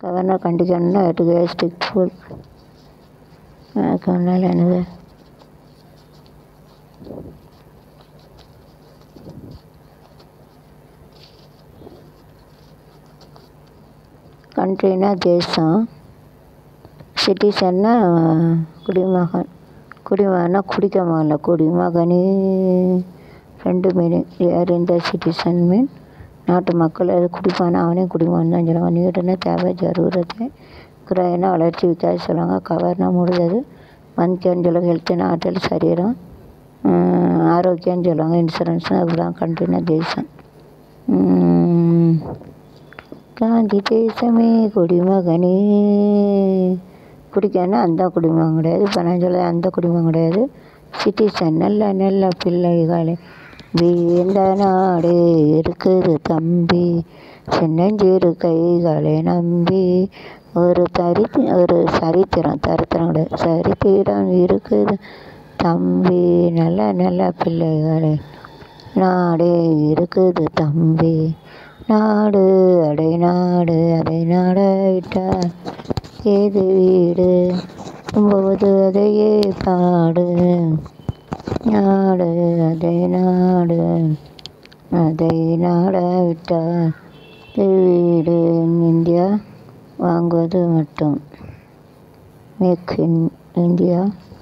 governor கண்டிக்கணும்னா எட்டு stick full அதுக்கு முன்னால் என்னது கண்ட்ரினா தேசம் சிட்டிசன்னா குடிமகன் குடிமகன்னா குடிக்க மகன்ல குடிமகனே ரெண்டு மீனிங் யார் இந்த சிட்டிசன் மீன் நாட்டு மக்கள் அது குடிப்பானா அவனையும் குடிமகன் தான் சொல்லுவாங்க நீடுனா தேவை ஜரூரத்து குறைனா வளர்ச்சி விகாஸ் சொல்லுவாங்க கவர்னா முடிஞ்சது மந்த்கேன்னு சொல்லுவாங்க ஹெல்த்துனா ஆற்றல் சரீரம் ஆரோக்கியம்னு சொல்லுவாங்க இன்சூரன்ஸ்னு அப்படிதான் கண்ட்ரினா தேசம் காந்தி தேசமே குடிமகனே குடிக்கன்னா அந்த குடிமகன் கிடையாது இப்போ நான் சொல்ல அந்த குடிமகன் கிடையாது சிட்டிசன் நல்ல நல்ல பிள்ளைகளே இந்த நாடு இருக்குது தம்பி சின்னஞ்சிறு கைகளை நம்பி ஒரு தரி ஒரு சரித்திரம் தரித்திரம் கிடையாது சரித்திரம் இருக்குது தம்பி நல்ல நல்ல பிள்ளைகளே நாடே இருக்குது தம்பி நாடு அடை நாடு அதை நாட விட்டால் ஏது வீடு போது அதையே பாடு நாடு அதை நாடு அதை நாட விட்டால் வீடு இந்தியா வாங்குவது மட்டும் மேக் இன் இந்தியா